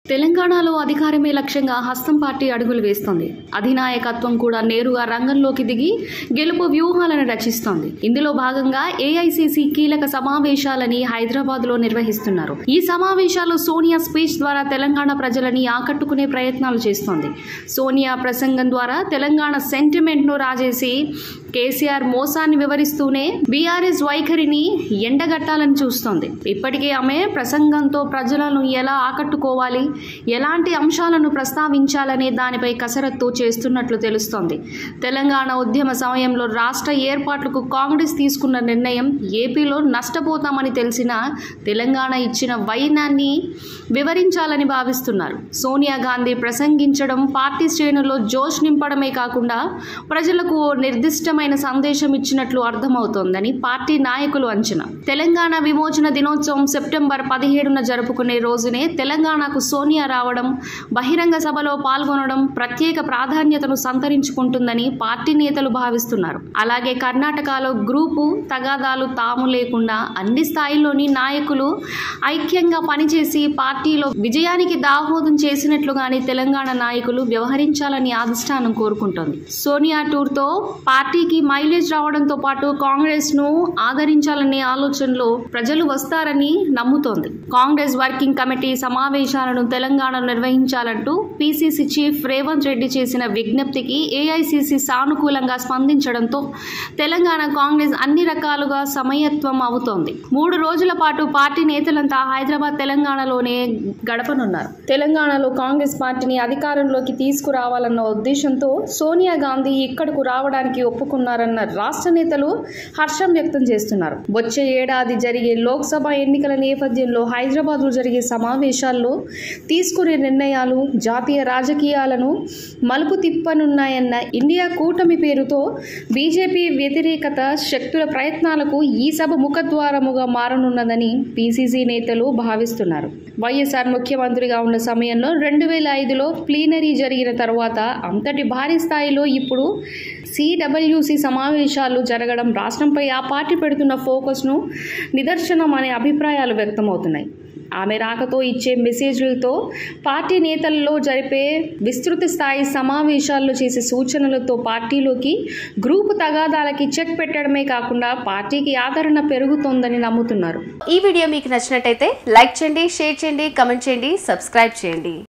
తెలంగాణలో అధికారమే లక్ష్యంగా హస్తం పార్టీ అడుగులు వేస్తోంది అధినాయకత్వం కూడా నేరుగా రంగంలోకి దిగి గెలుపు వ్యూహాలను రచిస్తోంది ఇందులో భాగంగా ఏఐసిసి కీలక సమావేశాలని హైదరాబాద్ లో నిర్వహిస్తున్నారు ఈ సమావేశాలు సోనియా స్పీచ్ ద్వారా తెలంగాణ ప్రజలని ఆకట్టుకునే ప్రయత్నాలు చేస్తోంది సోనియా ప్రసంగం ద్వారా తెలంగాణ సెంటిమెంట్ ను రాజేసి కేసీఆర్ మోసాన్ని వివరిస్తూనే బీఆర్ఎస్ వైఖరిని ఎండగట్టాలని చూస్తోంది ఇప్పటికే ఆమె ప్రసంగంతో ప్రజలను ఎలా ఆకట్టుకోవాలి ఎలాంటి అంశాలను ప్రస్తావించాలనే దానిపై కసరత్తు చేస్తున్నట్లు తెలుస్తోంది తెలంగాణ ఉద్యమ సమయంలో రాష్ట్ర ఏర్పాట్లకు కాంగ్రెస్ తీసుకున్న నిర్ణయం ఏపీలో నష్టపోతామని తెలిసినా తెలంగాణ ఇచ్చిన వైనాన్ని వివరించాలని భావిస్తున్నారు సోనియా గాంధీ ప్రసంగించడం పార్టీ శ్రేణుల్లో జోష్ నింపడమే కాకుండా ప్రజలకు ఓ నిర్దిష్టమైన సందేశం ఇచ్చినట్లు అర్థమవుతోందని పార్టీ నాయకులు అంచనా తెలంగాణ విమోచన దినోత్సవం సెప్టెంబర్ పదిహేడున జరుపుకునే రోజునే తెలంగాణకు సోనియా రావడం బహిరంగ సభలో పాల్గొనడం ప్రత్యేక ప్రాధాన్యతను సంతరించుకుంటుందని పార్టీ నేతలు భావిస్తున్నారు అలాగే కర్ణాటకలో గ్రూపు తగాదాలు తాము లేకుండా అన్ని స్థాయిల్లోని నాయకులు ఐక్యంగా పనిచేసి పార్టీలో విజయానికి దాహోదం చేసినట్లుగానే తెలంగాణ నాయకులు వ్యవహరించాలని అధిష్టానం కోరుకుంటోంది సోనియా టూర్తో పార్టీకి మైలేజ్ రావడంతో పాటు కాంగ్రెస్ ను ఆదరించాలనే ఆలోచనలో ప్రజలు వస్తారని నమ్ముతోంది కాంగ్రెస్ వర్కింగ్ కమిటీ సమావేశాలను తెలంగాణలో నిర్వహించాలంటూ పీసీసీ చీఫ్ రేవంత్ రెడ్డి చేసిన విజ్ఞప్తికి ఏఐసీసీ సానుకూలంగా స్పందించడంతో తెలంగాణ కాంగ్రెస్ అన్ని రకాలుగా సమయత్వం అవుతోంది మూడు రోజుల పాటు పార్టీ నేతలంతా హైదరాబాద్ తెలంగాణలోనే గడపనున్నారు తెలంగాణలో కాంగ్రెస్ పార్టీని అధికారంలోకి తీసుకురావాలన్న ఉద్దేశంతో సోనియా గాంధీ ఇక్కడకు రావడానికి ఒప్పుకున్నారన్న రాష్ట్ర నేతలు హర్షం వ్యక్తం చేస్తున్నారు వచ్చే ఏడాది జరిగే లోక్సభ ఎన్నికల నేపథ్యంలో హైదరాబాద్లో జరిగే సమావేశాల్లో తీసుకునే నిర్ణయాలు జాతీయ రాజకీయాలను మలుపు తిప్పనున్నాయన్న ఇండియా కూటమి పేరుతో బీజేపీ వ్యతిరేకత శక్తుల ప్రయత్నాలకు ఈ సభ ముఖద్వారముగా మారనున్నదని పీసీసీ నేతలు భావిస్తున్నారు వైఎస్ఆర్ ముఖ్యమంత్రిగా ఉన్న సమయంలో రెండు వేల ఐదులో ప్లీనరీ జరిగిన తర్వాత అంతటి భారీ స్థాయిలో ఇప్పుడు సిడబ్ల్యూసి సమావేశాలు జరగడం రాష్ట్రంపై ఆ పార్టీ పెడుతున్న ఫోకస్ను నిదర్శనం అనే అభిప్రాయాలు వ్యక్తమవుతున్నాయి ఆమె రాకతో ఇచ్చే మెసేజ్లతో పార్టీ నేతల్లో జరిపే విస్తృత స్థాయి సమావేశాల్లో చేసే సూచనలతో పార్టీలోకి గ్రూపు తగాదాలకి చెక్ పెట్టడమే కాకుండా పార్టీకి ఆదరణ పెరుగుతోందని నమ్ముతున్నారు ఈ వీడియో మీకు నచ్చినట్టయితే లైక్ చేయండి షేర్ చేయండి కమెంట్ చేయండి సబ్స్క్రైబ్ చేయండి